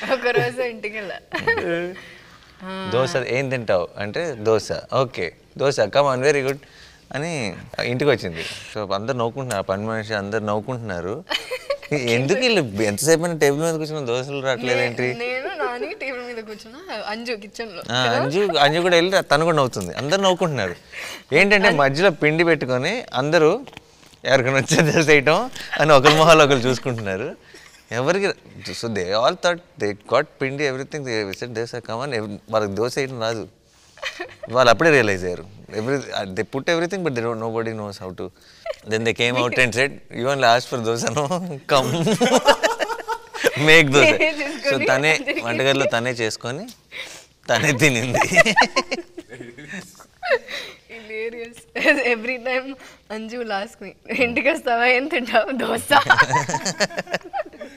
ఒక రోజు ఇంటికి వెళ్ళా దోశ ఏం తింటావు అంటే dosa okay dosa come on very good అని ఇంటికి వచ్చింది సో అందరు నవ్వుకుంటున్నారు పని మనిషి అందరు నవ్వుకుంటున్నారు ఎందుకు వీళ్ళు ఎంతసేపు అయినా టేబుల్ మీద కూర్చున్న దోశలు రావట్లేదేంటి నేను నాని టేబుల్ మీద కూర్చున్నా అంజు కిచెన్ లో ఆ, అంజు అంజు కూడా వెళ్ళి తను కూడా నవ్వుతుంది అందరు నవ్వుకుంటున్నారు ఏంటంటే మధ్యలో పిండి పెట్టుకొని అందరూ ఎవరికైనా వచ్చే దోశ వేయటం అని ఒకరి మొహాలు ఒకరు చూసుకుంటున్నారు ఎవరికి so they all thought they got pindi everything they visit dosa come on వాళ్ళకి దోశ వేయడం రాదు వాళ్ళు అప్పుడే రియలైజ్ అయ్యారు every they put everything but they nobody knows how to then they came out and set even last for దోశను come make dosa నేనే so చేసుకొని తనే అందరికీ వంటగదిలో తనే చేసుకొని తనే తినింది hilarious every time Anju last మీ ఇంటికి వస్తావా ఏం తింటావు దోశ